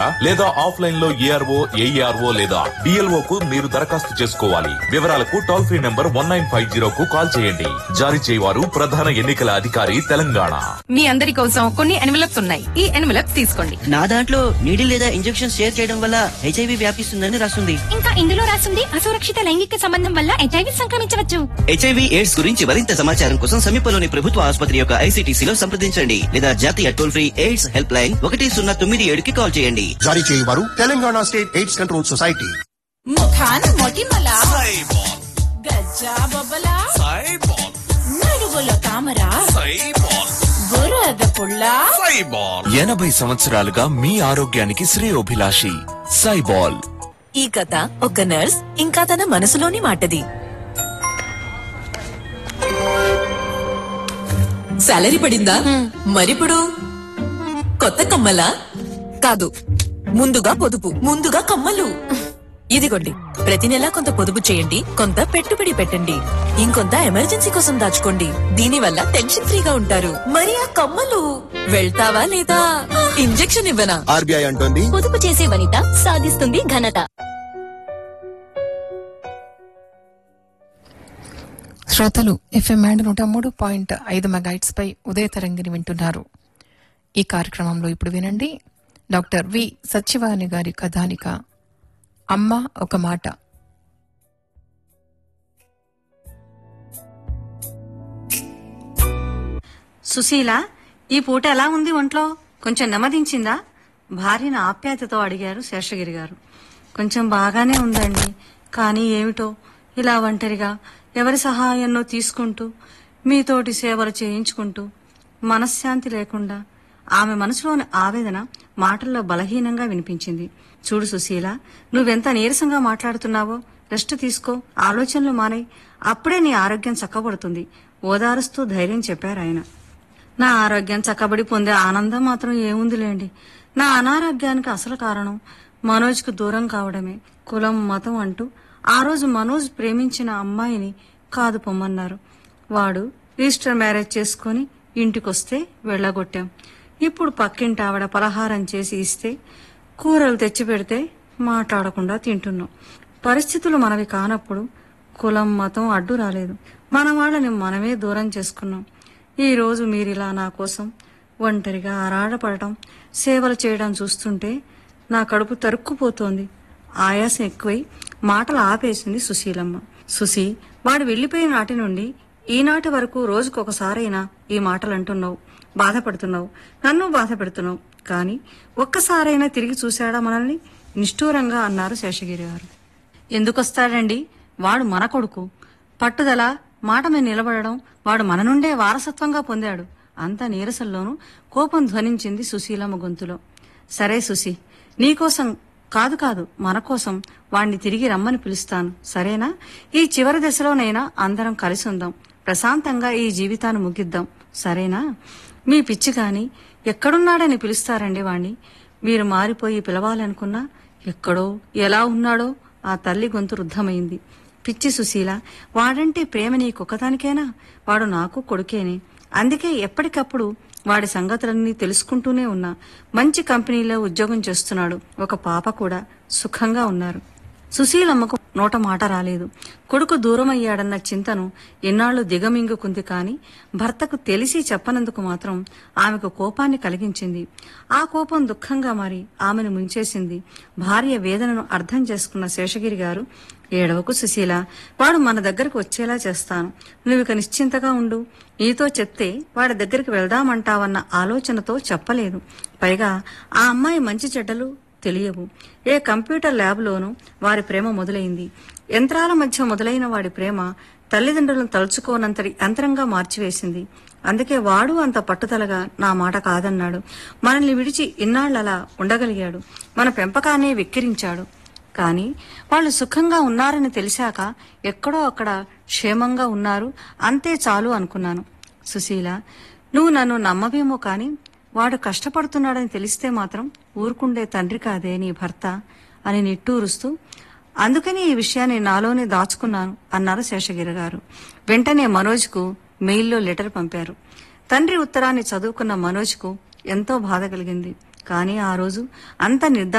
లేదా ఆఫ్లైన్ లో ARO AERO లేదా డిఎల్ఓ కు మీరు దరఖాస్తు చేసుకోవాలి వివరాలకు toll free number one nine five zero కు కాల్ చేయండి జారీ చేయవారు ప్రధాన ఎన్నికల అధికారి తెలంగాణ మీ అందరి కోసం కొన్ని ఎన్వలప్స్ ఉన్నాయి ఈ ఎన్వలప్స్ తీసుకోండి నా దాంట్లో నీడిల్ లేదా ఇంజెక్షన్ షేర్ చేయడం వల్ల హెచ్ఐవి వ్యాపిస్తుందని రాస్తుంది ఇంకా ఇందులో రాసింది అసురక్షిత లైంగిక సంబంధం వల్ల హెచ్ఐవి సంక్రమించవచ్చు హెచ్ఐవి ఎయిడ్స్ గురించి మరింత సమాచారం కోసం సమీపంలోని ప్రభుత్వ ఆసుపత్రి యొక్క ఐసీటీసీలో సంప్రదించండి లేదా జాతీయ toll free AIDS helpline ఒకటి సున్నా తొమ్మిది ఏడుకి కాల్ చేయండి జారీ చేయవారు Telangana state AIDS control society ముఖాన్ మొటిమల గజ్జా బొబ్బల నడుగుల తామర బురద పుల్ల ఎనభై సంవత్సరాలుగా మీ ఆరోగ్యానికి శ్రేయోభిలాషి సైబాల్ ఈ కథ ఒక నర్స్ ఇంకా తన మనసులోని మాటది సాలరీ పడిందా మరిప్పుడు కొత్త కమ్మలా కాదు ముందుగా పొదుపు ముందుగా కమ్మలు ఇదిగోండి ప్రతి నెలా కొంత పొదుపు చేయండి కొంత పెట్టుబడి పెట్టండి ఇంకొంత ఎమర్జెన్సీ కోసం దాచుకోండి దీనివల్ల టెన్షన్ ఫ్రీగా ఉంటారు మరి ఆ కమ్మలు వెళ్తావా లేదా ఇంజెక్షన్ ఇవ్వనా ఆర్బీఐ అంటోంది పొదుపు చేసే వనిత సాధిస్తుంది ఘనత శ్రోతలు ఎఫ్ఎం మ్యాండ్ నూట మూడు పాయింట్ ఐదు మెగాయిట్స్ పై ఉదయ తరంగిని వింటున్నారు ఈ కార్యక్రమంలో ఇప్పుడు వినండి డాక్టర్ వి సత్యవాణి గారి కథానిక అమ్మ ఒక మాట సుశీల ఈ పూట ఎలా ఉంది ఒంట్లో కొంచెం నెమ్మదించిందా భార్యను ఆప్యాయతతో అడిగారు శేషగిరి గారు కొంచెం బాగానే ఉందండి కానీ ఏమిటో ఇలా ఒంటరిగా ఎవరి సహాయాన్నో తీసుకుంటూ మీతోటి సేవలు చేయించుకుంటూ మనశ్శాంతి లేకుండా ఆమె మనసులోని ఆవేదన మాటల్లో బలహీనంగా వినిపించింది చూడు సుశీల నువ్వెంత నీరసంగా మాట్లాడుతున్నావో రెస్ట్ తీసుకో ఆలోచనలు మానేయ్ అప్పుడే నీ ఆరోగ్యం చక్కబడుతుంది ఓదారుస్తూ ధైర్యం చెప్పారు ఆయన నా ఆరోగ్యం చక్కబడి పొందే ఆనందం మాత్రం ఏముందిలేండి నా అనారోగ్యానికి అసలు కారణం మనోజ్కు దూరం కావడమే కులం మతం అంటూ ఆ రోజు మనోజ్ ప్రేమించిన అమ్మాయిని కాదు పొమ్మన్నారు వాడు రిజిస్టర్ మ్యారేజ్ చేసుకుని ఇంటికొస్తే వెళ్ళగొట్టాం ఇప్పుడు పక్కింటి ఆవిడ పలహారం చేసి ఇస్తే కూరలు తెచ్చి పెడితే మాట్లాడకుండా తింటున్నాం పరిస్థితులు మనవి కానప్పుడు కులం మతం అడ్డు రాలేదు మన వాళ్ళని మనమే దూరం చేసుకున్నాం ఈ రోజు మీరిలా నా కోసం ఒంటరిగా ఆరాడపడటం సేవలు చేయడం చూస్తుంటే నా కడుపు తరుక్కుపోతోంది ఆయాసం ఎక్కువై మాటలు ఆపేసింది సుశీలమ్మ సుశీ వాడు వెళ్లిపోయిన నాటి నుండి ఈనాటి వరకు రోజుకొకసారైనా ఈ మాటలు అంటున్నావు బాధపడుతున్నావు నన్ను బాధ పెడుతున్నావు కానీ ఒక్కసారైనా తిరిగి చూశాడా మనల్ని నిష్ఠూరంగా అన్నారు శేషగిరి గారు ఎందుకొస్తాడండి వాడు మన కొడుకు పట్టుదల మాట మీద నిలబడడం వాడు మన నుండే వారసత్వంగా పొందాడు అంత నీరసంలోనూ కోపం ధ్వనించింది సుశీలమ్మ గొంతులో సరే సుశీ నీకోసం కాదు కాదు మన కోసం వాణ్ణి తిరిగి రమ్మని పిలుస్తాను సరేనా ఈ చివరి దశలోనైనా అందరం కలిసి ఉందాం ప్రశాంతంగా ఈ జీవితాన్ని ముగిద్దాం సరేనా మీ పిచ్చి కాని ఎక్కడున్నాడని పిలుస్తారండి వాణ్ణి మీరు మారిపోయి పిలవాలనుకున్నా ఎక్కడో ఎలా ఉన్నాడో ఆ తల్లి గొంతు రుద్ధమైంది పిచ్చి సుశీల వాడంటే ప్రేమ నీకొక్కదానికేనా వాడు నాకు కొడుకేనే అందుకే ఎప్పటికప్పుడు వాడి సంగతులన్నీ తెలుసుకుంటూనే ఉన్నా మంచి కంపెనీలో ఉద్యోగం చేస్తున్నాడు ఒక పాప కూడా సుఖంగా ఉన్నారు సుశీలమ్మకు నోట మాట రాలేదు కొడుకు దూరమయ్యాడన్న చింతను ఎన్నాళ్లు దిగమింగుకుంది కాని భర్తకు తెలిసి చెప్పనందుకు మాత్రం ఆమెకు కోపాన్ని కలిగించింది ఆ కోపం దుఃఖంగా మారి ఆమెను ముంచేసింది భార్య వేదనను అర్థం చేసుకున్న శేషగిరి గారు ఏడవకు సుశీల వాడు మన దగ్గరకు వచ్చేలా చేస్తాను నువ్వు ఇక నిశ్చింతగా ఉండు నీతో చెప్తే వాడి దగ్గరికి వెళ్దామంటావన్న ఆలోచనతో చెప్పలేదు పైగా ఆ అమ్మాయి మంచి చెడ్డలు తెలియవు ఏ కంప్యూటర్ ల్యాబ్లోనూ వారి ప్రేమ మొదలైంది యంత్రాల మధ్య మొదలైన వాడి ప్రేమ తల్లిదండ్రులను తలుచుకోనంతటి యంత్రంగా మార్చివేసింది అందుకే వాడు అంత పట్టుదలగా నా మాట కాదన్నాడు మనల్ని విడిచి ఇన్నాళ్ళలా ఉండగలిగాడు మన పెంపకాన్నే వెక్కిరించాడు కానీ వాళ్ళు సుఖంగా ఉన్నారని తెలిసాక ఎక్కడో అక్కడ క్షేమంగా ఉన్నారు అంతే చాలు అనుకున్నాను సుశీల నువ్వు నన్ను నమ్మవేమో కాని వాడు కష్టపడుతున్నాడని తెలిస్తే మాత్రం ఊరుకుండే తండ్రి కాదే నీ భర్త అని నిట్టూరుస్తూ అందుకని ఈ విషయాన్ని నాలోనే దాచుకున్నాను అన్నారు శేషగిరి గారు వెంటనే మనోజ్కు మెయిల్లో లెటర్ పంపారు తండ్రి ఉత్తరాన్ని చదువుకున్న మనోజ్కు ఎంతో బాధ కలిగింది కానీ ఆ రోజు అంత నిర్దా